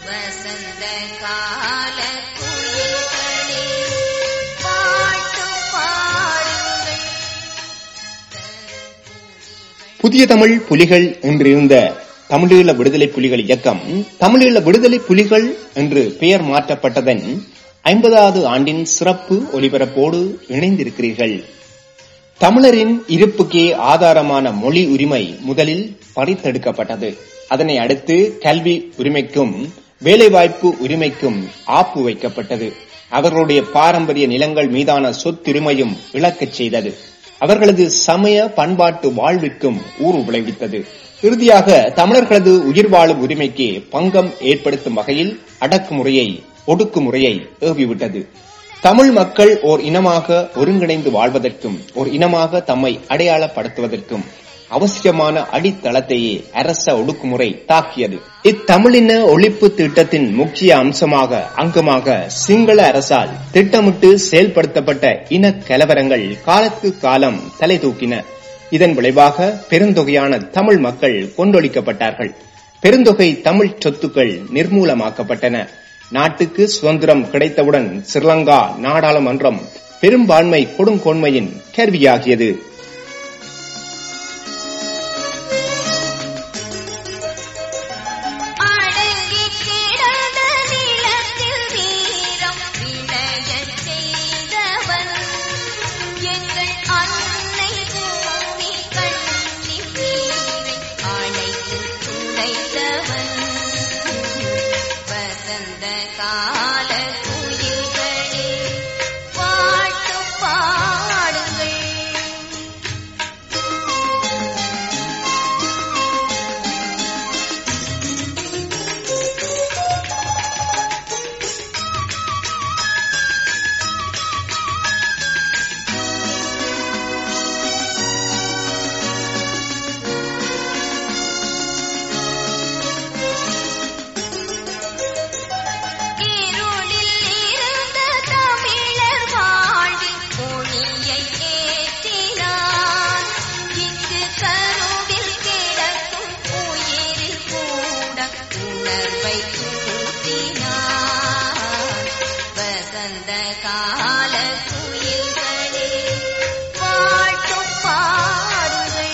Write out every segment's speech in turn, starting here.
வசந்த கால குயில்களே பாட்டு பாடுங்கள் புதிய தமிழ் புலிகள் என்றிருந்த தமிழீழ விடுதலை புலிகள் இயக்கம் தமிழீழ விடுதலை புலிகள் என்று பெயர் மாற்றப்பட்டதன் ஐம்பதாவது ஆண்டின் சிறப்பு ஒலிபரப்போடு இணைந்திருக்கிறீர்கள் தமிழரின் இருப்புக்கே ஆதாரமான மொழி உரிமை முதலில் பறித்தெடுக்கப்பட்டது அதனை அடுத்து கல்வி உரிமைக்கும் வேலைவாய்ப்பு உரிமைக்கும் ஆப்பு வைக்கப்பட்டது அவர்களுடைய பாரம்பரிய நிலங்கள் மீதான சொத்துரிமையும் இழக்கச் செய்தது அவர்களது சமய பண்பாட்டு வாழ்விற்கும் ஊறு விளைவித்தது இறுதியாக தமிழர்களது உயிர் வாழும் உரிமைக்கு பங்கம் ஏற்படுத்தும் வகையில் அடக்குமுறையை ஒடுக்குமுறையை ஏவிவிட்டது தமிழ் மக்கள் ஓர் இனமாக ஒருங்கிணைந்து வாழ்வதற்கும் ஒரு இனமாக தம்மை அடையாளப்படுத்துவதற்கும் அவசியமான அடித்தளத்தையே அரச ஒடுக்குமுறை தாக்கியது இத்தமிழின ஒழிப்பு திட்டத்தின் முக்கிய அம்சமாக அங்கமாக சிங்கள அரசால் திட்டமிட்டு செயல்படுத்தப்பட்ட இன கலவரங்கள் காலத்துக்கு காலம் தலை தூக்கின இதன் விளைவாக பெருந்தொகையான தமிழ் மக்கள் கொண்டொழிக்கப்பட்டார்கள் பெருந்தொகை தமிழ் சொத்துக்கள் நிர்மூலமாக்கப்பட்டன நாட்டுக்கு சுதந்திரம் கிடைத்தவுடன் ஸ்ரீலங்கா நாடாளுமன்றம் பெரும்பான்மை கொடுங்கோன்மையின் கருவியாகியது அடங்கி கிடந்த நிலத்தில் வீரம் விளையச் செய்தவன் எங்கள் அன்னை பூமி கண்ணி நீரை அணைத்து துடைத்தவன் வசந்த கால குயில்களே பாட்டு பாடுங்கள் இருளில் இருந்த தமிழர் வாழ்வில் ஒளியை ஏற்றினான் இங்கு கருவில் கிடக்கும் உயிரில் கூட உணர்வை கூட்டினான் வசந்த கால குயில்களே பாட்டு பாடுங்கள்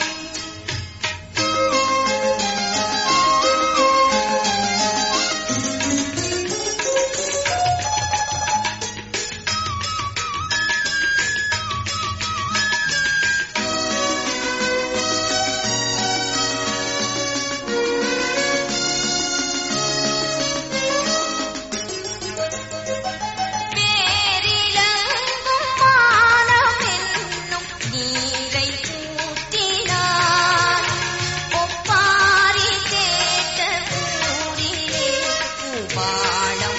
பேரிலங்கும் மானமென்னும் நீரை ஊற்றினான். ஒப்பாரி கேட்ட ஊரிலே பூபாலம்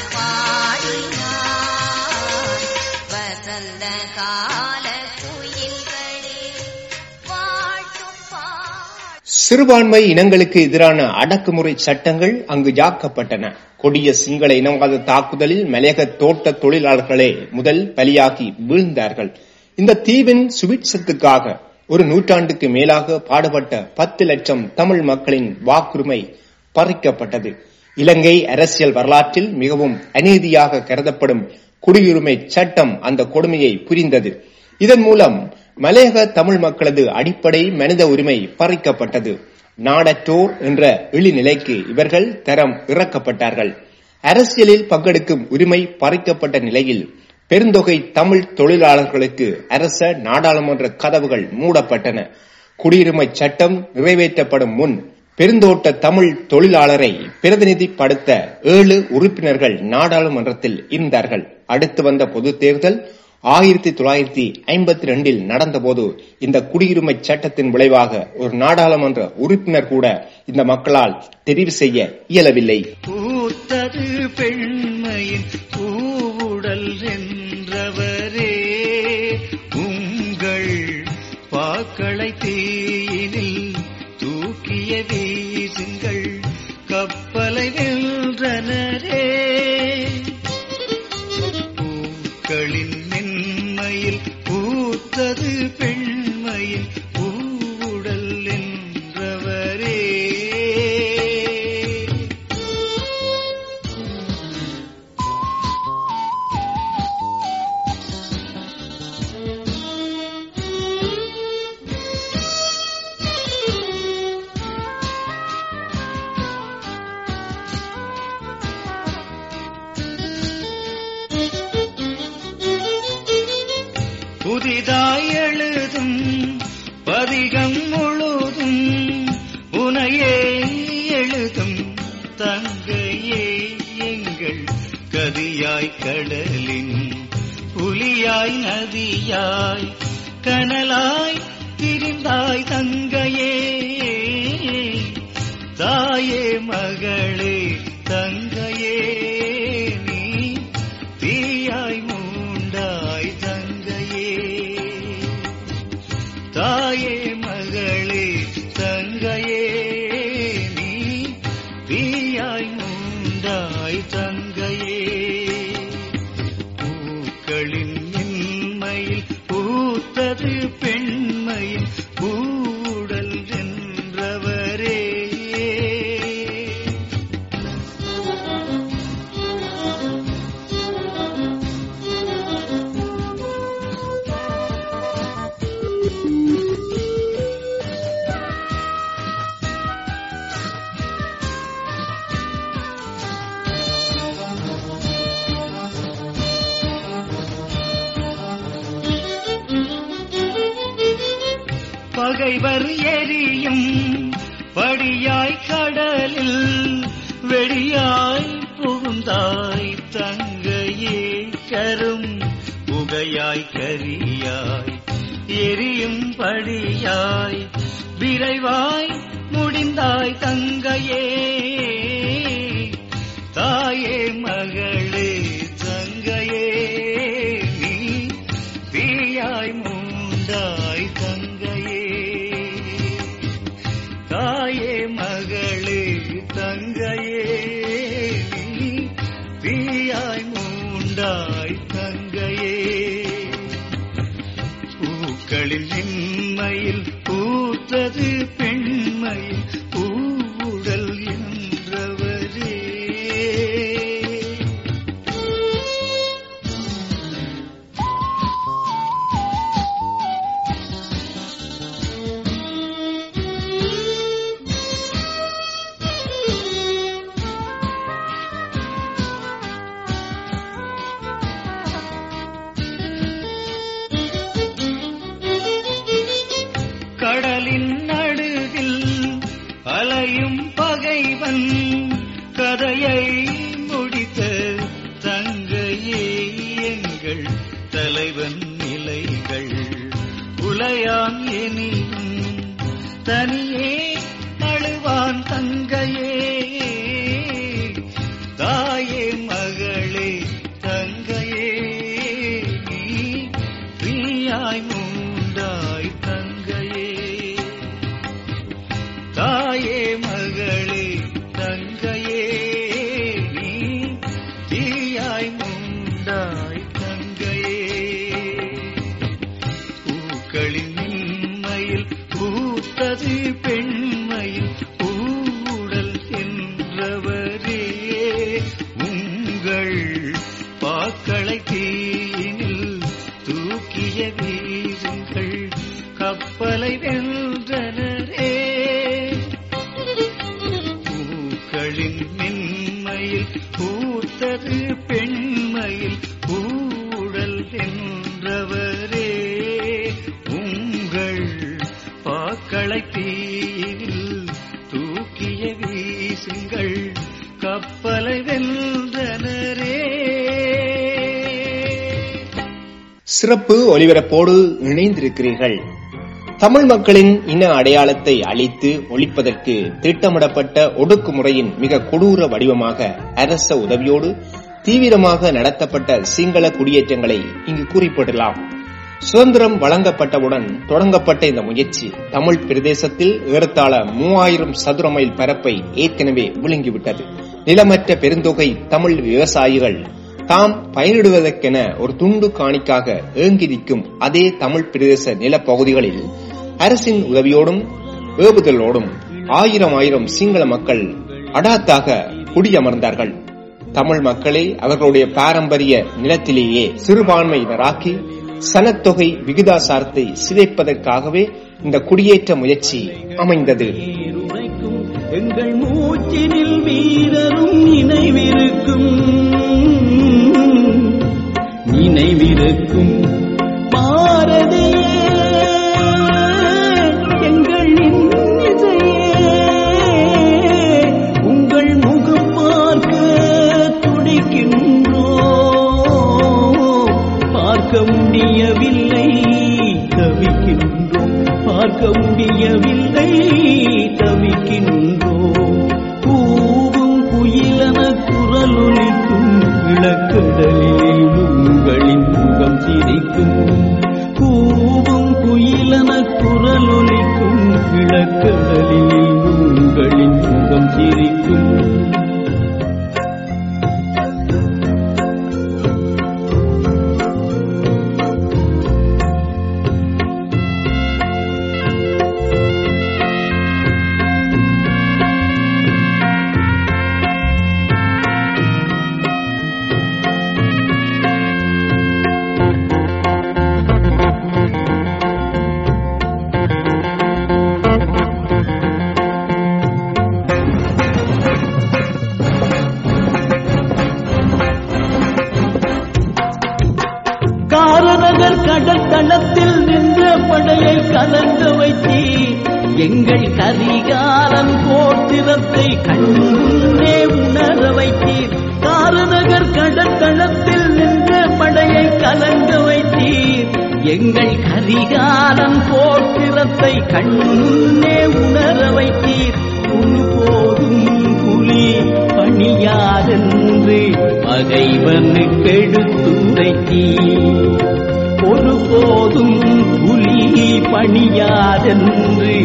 பாடினான். வசந்த கால குயில்களே வாழ்த்தும் பாடு சிறுபான்மை இனங்களுக்கு எதிரான அடக்குமுறை சட்டங்கள் அங்கு யாக்கப்பட்டன கொடிய சிங்கள இனவாத தாக்குதலில் மலையக தோட்ட தொழிலாளர்களே முதல் பலியாகி வீழ்ந்தார்கள் இந்த தீவின் சுபிட்சத்துக்காக ஒரு நூற்றாண்டுக்கு மேலாக பாடுபட்ட பத்து லட்சம் தமிழ் மக்களின் வாக்குரிமை பறிக்கப்பட்டது இலங்கை அரசியல் வரலாற்றில் மிகவும் அநீதியாக கருதப்படும் குடியுரிமை சட்டம் அந்த கொடுமையை புரிந்தது இதன் மூலம் மலையக தமிழ் மக்களது அடிப்படை மனித உரிமை பறிக்கப்பட்டது நாடற்றோர் என்ற இழிநிலைக்கு இவர்கள் தரம் இறக்கப்பட்டார்கள் அரசியலில் பங்கெடுக்கும் உரிமை பறிக்கப்பட்ட நிலையில் பெருந்தொகை தமிழ் தொழிலாளர்களுக்கு அரச நாடாளுமன்ற கதவுகள் மூடப்பட்டன குடியுரிமை சட்டம் நிறைவேற்றப்படும் முன் பெருந்தோட்ட தமிழ் தொழிலாளரை பிரதிநிதிப்படுத்த ஏழு உறுப்பினர்கள் நாடாளுமன்றத்தில் இருந்தார்கள் அடுத்து வந்த பொது தேர்தல் ஆயிரத்தி தொள்ளாயிரத்தி ஐம்பத்தி ரெண்டில் நடந்தபோது இந்த குடியுரிமை சட்டத்தின் விளைவாக ஒரு நாடாளுமன்ற உறுப்பினர் கூட இந்த மக்களால் தெரிவு செய்ய இயலவில்லை பூத்தது பெண்மையின் பூவுடல் என்றவரே உங்கள் பாக்களை தீயினில் தூக்கிய வீசுங்கள் கப்பலை வென்றனரே பூக்களின் மென்மையில் பூத்தது பெண்மையின் பூவுடல் என்றவரே புதிதாய் எழுதும் பதிகம் முழுதும் உனையே எழுதும் தங்கையே எங்கள் கதியாய் கடலின் புலியாய் நதியாய் கனலாய் திரிந்தாய் தங்கையே தாயே மகளே தங்கையே நீ தீயாய் மூண்டாய் தங்கையே தாயே மகளே தங்கையே நீ தீயாய் மூண்டாய் தங்கையே பூக்களின் மென்மையில் பூத்தது பெண்மையில் பூடல் என்றவரே பகைவர் எரியும் படியாய் கடலில் வெடியாய் புகுந்தாய் தங்கையே கரும் புகையாய் கரியாய் எரியும் படியாய் விரைவாய் முடிந்தாய் தங்கையே தாயே மகளே தங்கையே நீ தீயாய் மூண்டாய் தங்கையே தாயே மகளே தங்கையே நீ தீயாய் மூண்டாய் தங்கையே பூக்களில் நின்மையில் பூத்தது பெண்மையில் பூவுடல் என்றவரே கடலின் நடுவில் அலையும் பகைவன் கதையை முடித்த தங்கையே எங்கள் தலைவன் நிலைகள் உலையான் எனினும் தனியே அழுவான் தங்கையே தாயே மகளே தங்கையே நீ தீயாய் மூண்டாய் தங்கையே தாயே மகளே தங்கையே நீ தீயாய் மூண்டாய் தங்கையே பூக்களின் நின்மையில் பூத்தது பெண்மையில் பூடல் என்றவரே உங்கள் பாக்களை தீயினில் தூக்கிய வீரங்கள் கப்பலை வென்றனரே பூக்களின் மென்மையில் பூத்தது பெண்மையில் பூடல் என்றவரே உங்கள் பாக்களை தீயில் தூக்கிய வீசுங்கள் கப்பலை வென்றனரே சிறப்பு ஒலிபரப்போடு இணைந்திருக்கிறீர்கள் தமிழ் மக்களின் இன அடையாளத்தை அழித்து ஒழிப்பதற்கு திட்டமிடப்பட்ட ஒடுக்குமுறையின் மிக கொடூர வடிவமாக அரச உதவியோடு தீவிரமாக நடத்தப்பட்ட சிங்கள குடியேற்றங்களை இங்கு குறிப்பிடலாம் சுதந்திரம் வழங்கப்பட்டவுடன் தொடங்கப்பட்ட இந்த முயற்சி தமிழ் பிரதேசத்தில் ஏறத்தாழ மூவாயிரம் சதுர மைல் பரப்பை ஏற்கனவே விழுங்கிவிட்டது நிலமற்ற பெருந்தொகை தமிழ் விவசாயிகள் தாம் பயிரிடுவதற்கென ஒரு துண்டு காணிக்காக ஏங்கி நிற்கும் அதே தமிழ் பிரதேச நிலப்பகுதிகளில் அரசின் உதவியோடும் ஏவுதலோடும் ஆயிரம் ஆயிரம் சிங்கள மக்கள் அடாத்தாக குடியமர்ந்தார்கள் தமிழ் மக்களை அவர்களுடைய பாரம்பரிய நிலத்திலேயே சிறுபான்மையினராக்கி சனத்தொகை விகிதாசாரத்தை சிதைப்பதற்காகவே இந்த குடியேற்ற முயற்சி அமைந்தது உரைக்கும் எங்கள் மூச்சினில் வீரரும் நினைவிருக்கும் நினைவிருக்கும் பாரத குரலொலிக்கும் இளக்கடலில் உங்களின் முகம் சிரிக்கும் கூவும் குயிலன குரலொலிக்கும் இளக்கடலில் உங்களின் முகம் சிரிக்கும் காரநகர் கடல் தளத்தில் நின்ற படையை கலங்க வைத்தீர் எங்கள் கரிகாலன் கோத்திரத்தை கண்ணே உணர வைத்தீர் காரநகர் கடல் தளத்தில் நின்ற படையை கலங்க வைத்தீர் எங்கள் கரிகாலன் கோத்திரத்தை கண்ணே உணர வைத்தீர் உன் போதும் புலி பணியாதென்று பகைவனுக்கு எடுத்துரைத்தீர் ஒருபோதும் புலி பணியாதென்று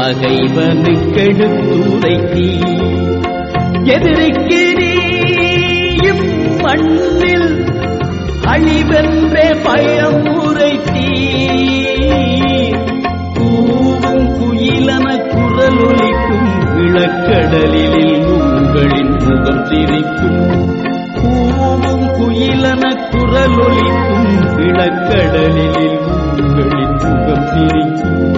பகைவனுக்கெடுத்துரைத்தீர் எதிரிக்கு நீயும் மண்ணில் அழிவென்றே பயம் உரைத்தீர் கூவும் குயிலன குரலொலிக்கும் இளக்கடலில் உங்களின் முகம் சிரிக்கும் கூவும் குயிலன குரலொலிக்கும் இளக்கடலில் உங்களின் முகம் சிரிக்கும்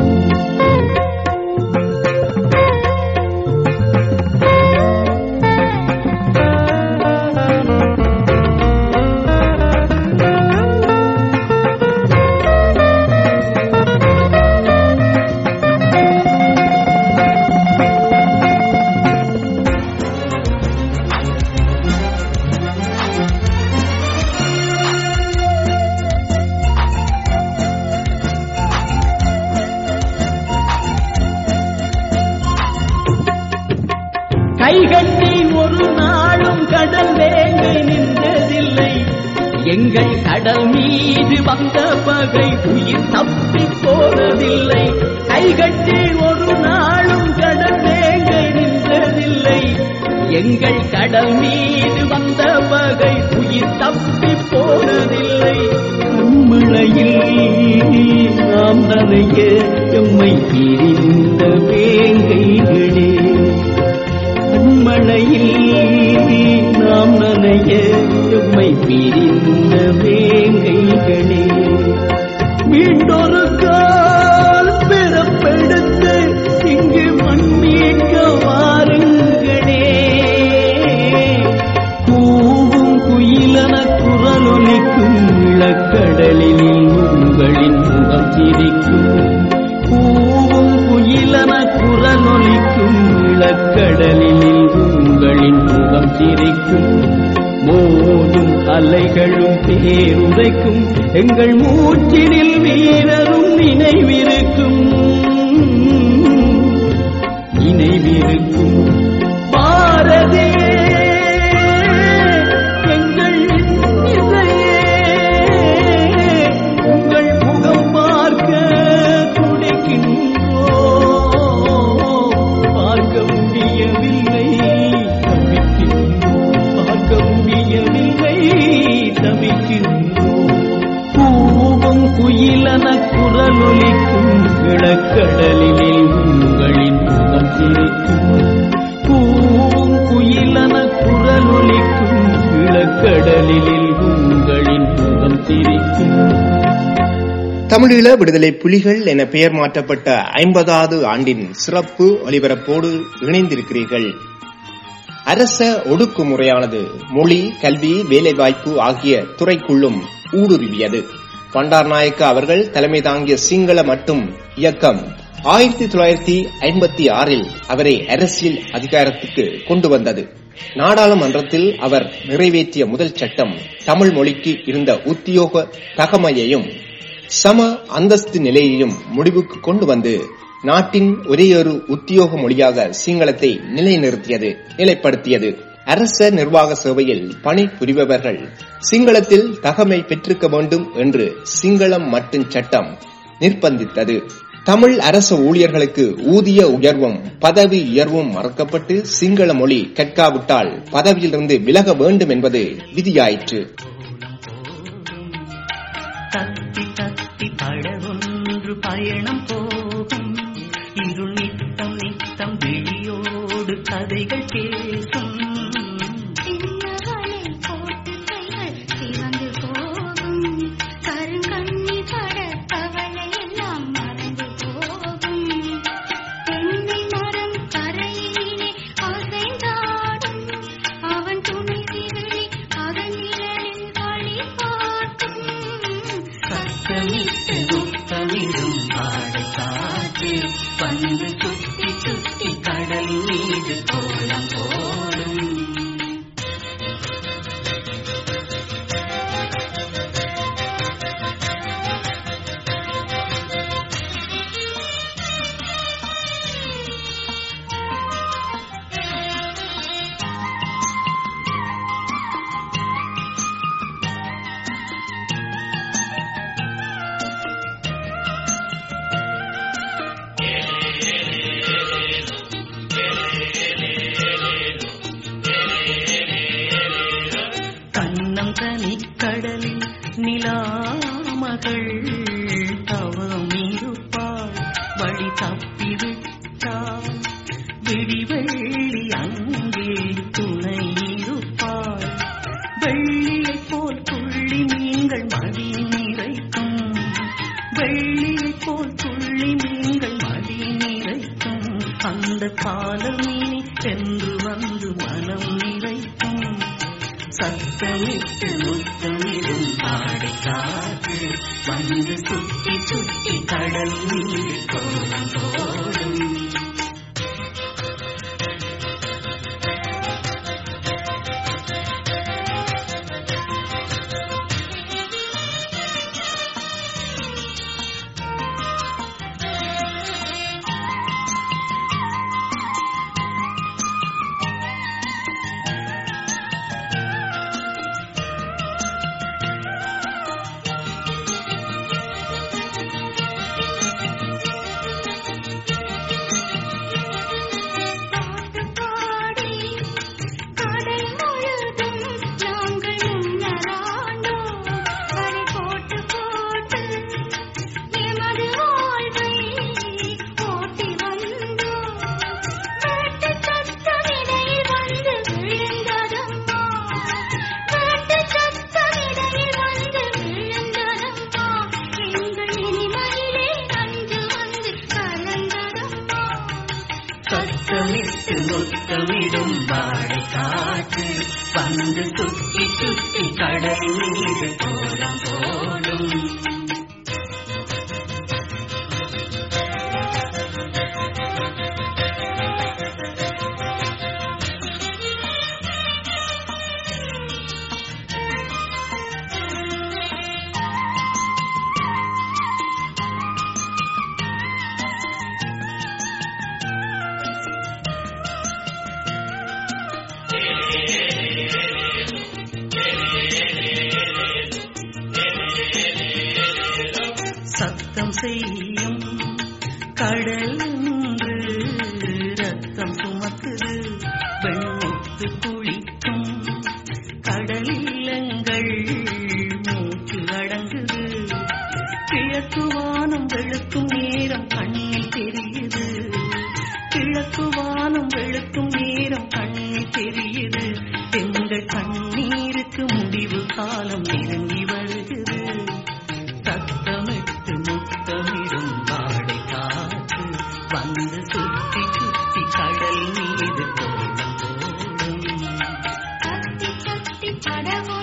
கைகட்டி ஒரு நாளும் கடல் வேங்கை நின்றதில்லை எங்கள் கடல் மீது வந்த பகை உயிர் தப்பி போனதில்லை கைகட்டி ஒரு நாளும் கடல் வேங்கை நின்றதில்லை எங்கள் கடல் மீது வந்த பகை உயிர் தப்பி போனதில்லை கண்மழையில் நாம் நனைய எம்மை பிரிந்த வேங்கைகளே கண்மழையில் நாம் நனைய எம்மை பிரிந்த வேங்கைகளே மீண்டொரு கால் பிறப்பெடுத்து இங்கு மண்மீட்க வாருங்களே கூவும் குயிலன குரலொலிக்கும் இளக்கடலில் உங்களின் முகம் சிரிக்கும் கூவும் குயிலன குரலொலிக்கும் இளக்கடலில் உங்களின் முகம் சிரிக்கும் மோதும் அலைகளும் பேருரைக்கும் எங்கள் மூச்சினில் வீரரும் நினைவிருக்கும் நினைவிருக்கும் பாரதியே எங்கள் இசையே உங்கள் முகம் பார்க்க துடிக்கின்றோ பார்க்க முடியவில்லை தவிக்கின்றோம் பார்க்க முடியவில்லை தவிக்கின்றோம் கூவும் குயிலன குரலொலிக்கும் கிழக்கடலில் உங்களின் முகம் சிரிக்கும் கூவும் குயிலன குரலொலிக்கும் கிழக்கடலில் உங்களின் முகம் சிரிக்கும் தமிழீழ விடுதலை புலிகள் என பெயர் மாற்றப்பட்ட ஐம்பதாவது ஆண்டின் சிறப்பு ஒலிபரப்போடு இணைந்திருக்கிறீர்கள் அரச ஒடுக்குமுறையானது மொழி கல்வி வேலைவாய்ப்பு ஆகிய துறைக்குள்ளும் ஊடுருவியது பண்டார் நாயக்க அவர்கள் தலைமை தாங்கிய சிங்கள மட்டும் இயக்கம் ஆயிரத்தி தொள்ளாயிரத்தி ஐம்பத்தி ஆறில் அவரை அரசியல் அதிகாரத்துக்கு கொண்டு வந்தது நாடாளுமன்றத்தில் அவர் நிறைவேற்றிய முதல் சட்டம் தமிழ் மொழிக்கு இருந்த உத்தியோக தகமையையும் சம அந்தஸ்து நிலையையும் முடிவுக்கு கொண்டு வந்து நாட்டின் ஒரேயொரு உத்தியோக மொழியாக சிங்களத்தை நிலைநிறுத்தியது நிலைப்படுத்தியது அரச நிர்வாக சேவையில் பணி புரிபவர்கள் சிங்களத்தில் தகமை பெற்றிருக்க வேண்டும் என்று சிங்களம் மட்டும் சட்டம் நிர்பந்தித்தது தமிழ் அரசு ஊழியர்களுக்கு ஊதிய உயர்வும் பதவி உயர்வும் மறக்கப்பட்டு சிங்கள மொழி கற்காவிட்டால் பதவியிலிருந்து விலக வேண்டும் என்பது விதியாயிற்று தத்தி தத்தி படகொன்று பயணம் போகும் இருள் நித்தம் நித்தம் விழியோடு கதைகள் பேசும் சின்னவளை போட்டு கைகள் சிவந்து போகும் கருங்கண்ணி பட கவலை எல்லாம் மறந்து போகும் தென்னை மரம் கரையிலே அசைந்தாடும் அவன் துணி விரலி அதன் நிழலில் வழி பார்க்கும் சத்தமிட்டு துக்கமிடும் பாடை காற்று வந்து சுத்தி சுத்தி கடல் மீது கோலம் போடும் கண்ணம் தனி கடலில் நிலாமகள் தவம் இருப்பாள் வழி தப்பிவிட்டாள் விடிவெள்ளி அங்கே துணை இருப்பாள் வெள்ளியைப் போல் துள்ளி மீன்கள் மடி நிறைக்கும் வெள்ளியைப் போல் துள்ளி மீன்கள் மடி நிறைக்கும் அந்த காலமினி சென்று வந்து மனம் நிறைக்கும் சத்தமிட்டு முத்தமிடும் பாடை காத்து வந்து சுத்தி சுத்தி கடல் மீது கோலம் போடும் பாட்டு பாடி கடல் முழுதும் நாங்கள் முன்னராண்டோம் வரை போட்டு போட்டு எமது வாழ்வை ஓட்டி வந்தோம் வேட்டு சத்தமிடையில் வந்து விழுந்ததம்மா வேட்டு சத்தமிடையில் வந்து விழுந்ததம்மா எங்கள் இனிமையிலே நஞ்சு வந்து கலந்ததம்மா சத்தமிட்டு முத்தமிடும் வாழை காற்று வந்து சுத்தி சுத்தி கடல் மீது கோலம் போடும் சத்தம் செய்யும் கடல் என்று ரத்தம் சுமக்குது வெண்முத்து குளிக்கும் கடலில் எங்கள் மூச்சு அடங்குது கிழக்கு வானம் வெளுக்கும் நேரம் கண்ணில் தெரியுது கிழக்கு வானம் வெளுக்கும் நேரம் கண்ணில் தெரியுது எங்கள் கண்ணீருக்கு முடிவு காலம் நெருங்கி வருகிறது சத்தமிட்டு முத்தமிடும் பாடை காற்று வந்து சுத்தி சுத்தி கடல் மீது கோலம் போடும் கத்தி கத்தி படகோ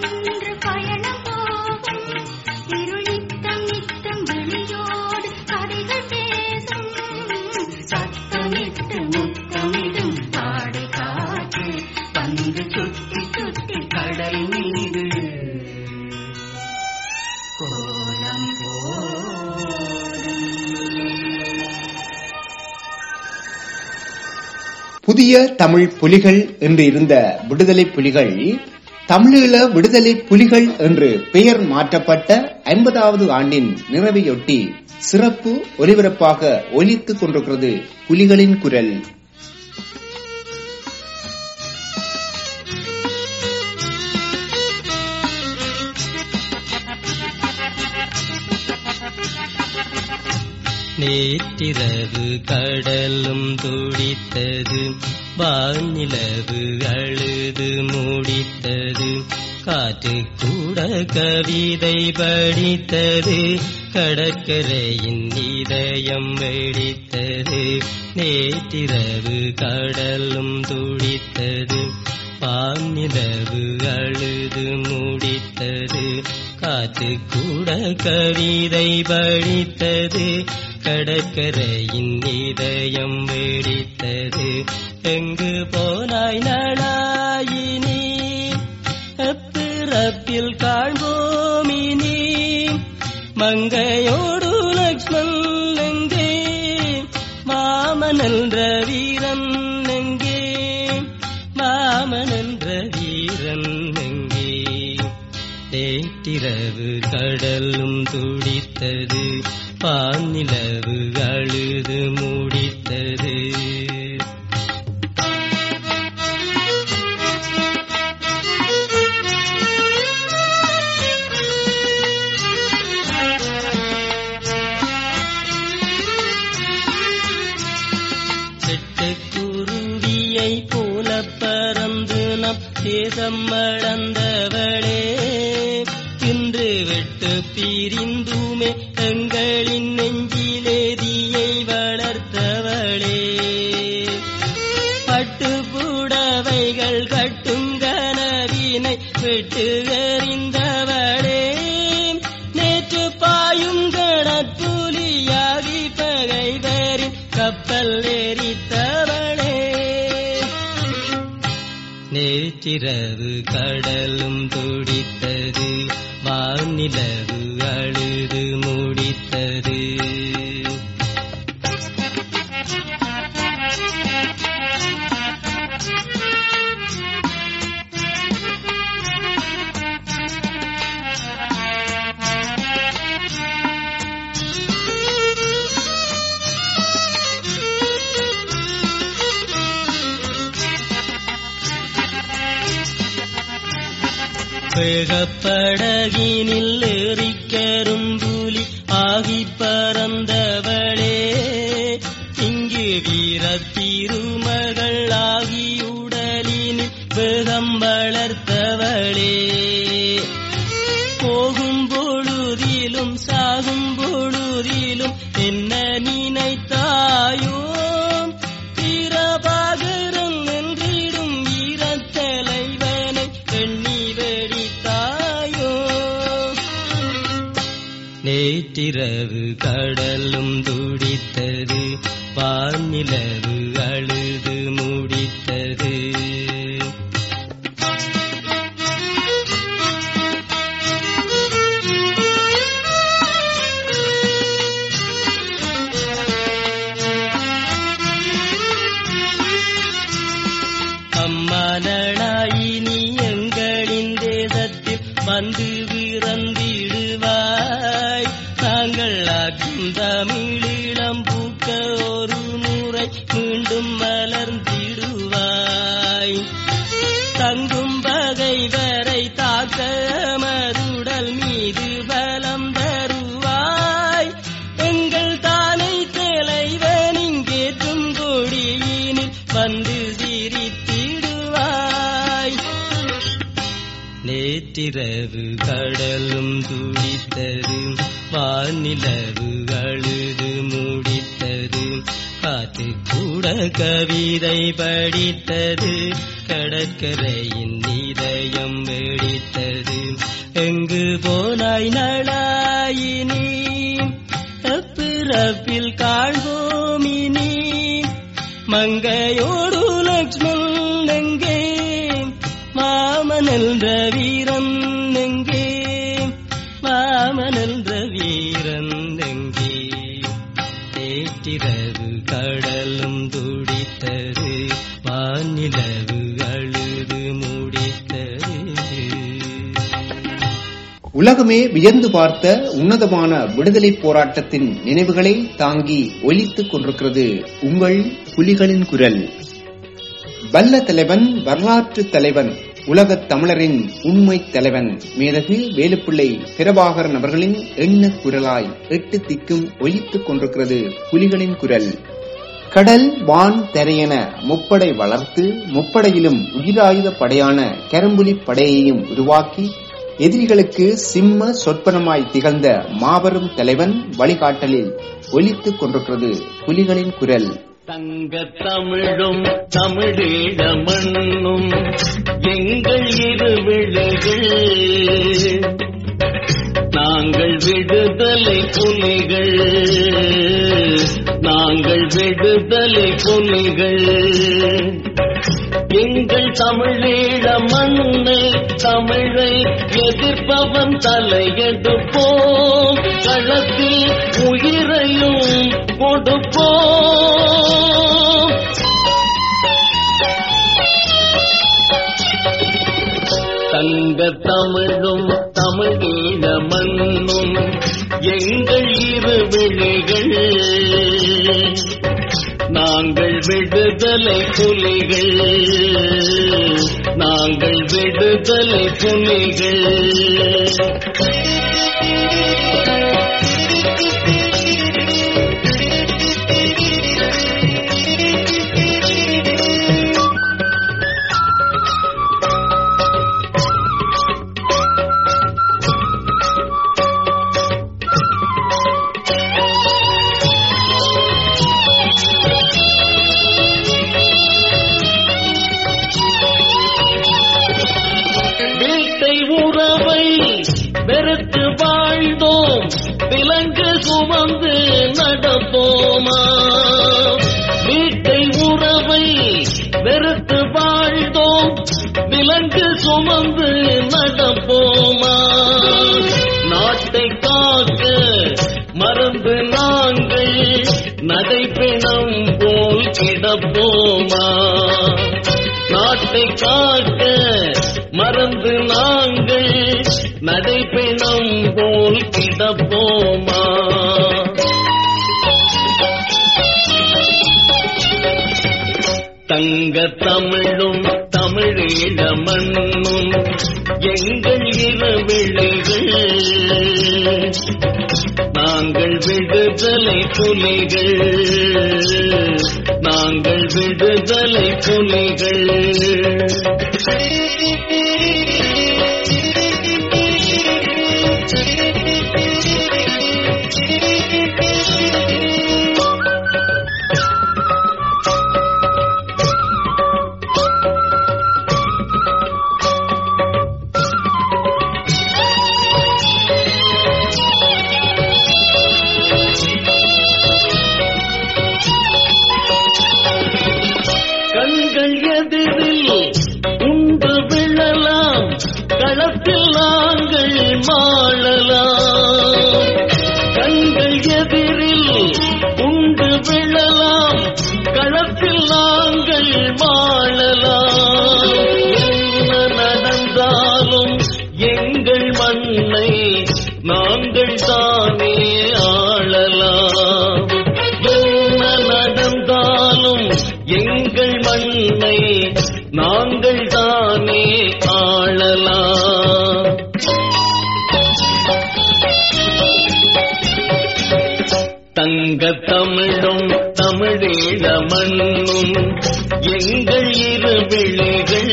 புதிய தமிழ் புலிகள் என்று இருந்த விடுதலை புலிகள் தமிழீழ விடுதலை புலிகள் என்று பெயர் மாற்றப்பட்ட ஐம்பதாவது ஆண்டின் நிறைவையொட்டி சிறப்பு ஒலிபரப்பாக ஒலித்துக் கொண்டிருக்கிறது புலிகளின் குரல் நேற்றிரவு கடலும் துடித்தது வானிலவு அழுது மூடித்தது காற்று கூட கவிதை படித்தது கடற்கரையின் இதயம் வெடித்தது நேற்றிரவு கடலும் துடித்தது வானிலவு அழுது மூடித்தது காற்று கூட கவிதை படித்தது கடற்கரையின் இதயம் வெடித்தது எங்கு போனாய் நடாயினி பிறப்பில் காண்போமினி மங்கையோடு லக்ஷ்மண் எங்கே மாமன் என்ற வீரன் எங்கே மாமன் என்ற வீரன் எங்கே நேற்றிரவு கடலும் துடித்தது பாநிலவு அழுது மூடித்தது சிட்டுக்குருவியை போல பறந்து நம் தேசம் மழந்தவளே இன்று விட்டு பிரிந்துமே எங்களின் நெஞ்சிலேதியை வளர்த்தவளே பட்டு புடவைகள் கட்டும் கனவினை விட்டு எறிந்தவளே நேற்று பாயும் கடற்புலியாகி பகைவரின் கப்பல் எரித்தவளே நேற்றிரவு கடலும் துடித்தது வானிலவு அழுது முடித்தது வேகப்படகினில் ஏறிக்கரும்புலி ஆகி பறந்தவளே இங்கு வீரத்திருமகள் ஆகி உடலினில் வேகம் வளர்த்தவளே போகும் பொழுதிலும் சாகும் பொழுதிலும் என்ன நினைத்தாயோ வீரபாகரம் என்றிடும் வீரத்தலைவனை எண்ணி வெடித்தாயோ நேற்றிரவு கடலும் துடித்தது வானிலவு அழுது முடித்தது அம்மானடாயி நீ எங்களின் தேசத்தில் வந்து பிறந்திடுவாய் நாங்கள் ஆக்கும் தமிழீழம் பூக்க ஒரு முறை மீண்டும் மலர்ந்திடுவாய் தங்கும் பகைவரை தாக்க மருடல் மீது பலம் தருவாய் எங்கள் தானை தலைவன் இங்கேற்றும் கொடியினில் வந்து சிரித்திடுவாய் நேற்றிரவு கடலும் துடித்தது வானிலவு அழுது முடித்தது காத்து கூட கவிதை படித்தது கடற்கரையின் இதயம் வெடித்தது எங்கு போனாய் நடாயினி பிறப்பில் காண்போமினி மங்கையோடு லக்ஷ்மண் எங்கே மாமன் என்ற வீரன் எங்கே மாமன் என்ற வீரன் எங்கே நேற்றிரவு கடலும் துடித்தது வானிலவு அழுது முடித்தது உலகமே வியந்து பார்த்த உன்னதமான விடுதலை போராட்டத்தின் நினைவுகளை தாங்கி ஒலித்துக் கொண்டிருக்கிறது உங்கள் புலிகளின் குரல் வல்ல தலைவன் வரலாற்று தலைவன் உலகத் தமிழரின் உண்மை தலைவன் மேதகு வேலுப்பிள்ளை பிரபாகரன் அவர்களின் எண்ண குரலாய் எட்டு திக்கும் ஒலித்துக் கொண்டிருக்கிறது புலிகளின் குரல் கடல் வான் தரையென முப்படை வளர்த்து முப்படையிலும் உயிராயுத படையான கரும்புலி படையையும் உருவாக்கி எதிரிகளுக்கு சிம்ம சொற்பனமாய் திகழ்ந்த மாபெரும் தலைவன் வழிகாட்டலில் ஒலித்துக் கொண்டிருக்கிறது புலிகளின் குரல் தங்க தமிழும் தமிழீழ மண்ணும் எங்கள் இரு விழிகள் நாங்கள் விடுதலை புலிகள் நாங்கள் விடுதலை புலிகள் எங்கள் தமிழீழ மண்ணை தமிழை எதிர்ப்பவன் தலையெடுப்போம் களத்தில் உயிரையும் கொடுப்போம் தங்க தமிழும் தமிழீழ மண்ணும் எங்கள் இரு விழிகள் நாங்கள் விடுதலை புலிகள் நாங்கள் விடுதலை புலிகள் வீட்டை உறவை வெறுத்து வாழ்ந்தோம் விலங்கு சுமந்து நடப்போமா வீட்டை உறவை வெறுத்து வாழ்ந்தோம் விலங்கு சுமந்து நடப்போமா நாட்டை காக்க மறந்து நாங்கள் நடைபெணம் போல் கிடப்போமா நாட்டை காக்க மறந்து நாங்கள் நடைபெணம் போல் கிடப்போமா தங்க தமிழும் தமிழீழ மண்ணும் எங்கள் இரு விழிகள் நாங்கள் விடுதலை புலிகள் நாங்கள் விடுதலை புலிகள் கண்கள் எதிரில் உண்டு விழலாம் களத்தில் நாங்கள் மாளலாம் கண்கள் எதிரில் உண்டு விழலாம் களத்தில் நாங்கள் மாளலாம் என்ன நடந்தாலும் எங்கள் மண்ணை நாங்கள் தானே ஆளலாம் என்ன நடந்தாலும் எங்கள் மண்ணை நாங்கள் தானே ஆளலாம் தங்க தமிழும் தமிழீழ மண்ணும் எங்கள் இரு விழிகள்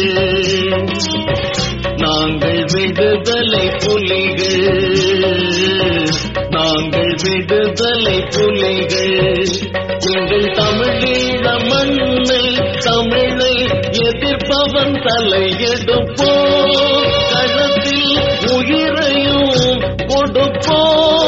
நாங்கள் விடுதலை புலிகள் நாங்கள் விடுதலை புலிகள் எங்கள் தமிழீழ மண்ணை தமிழை எதிர்ப்பவன் தலையெடுப்போம் களத்தில் உயிரையும் கொடுப்போம்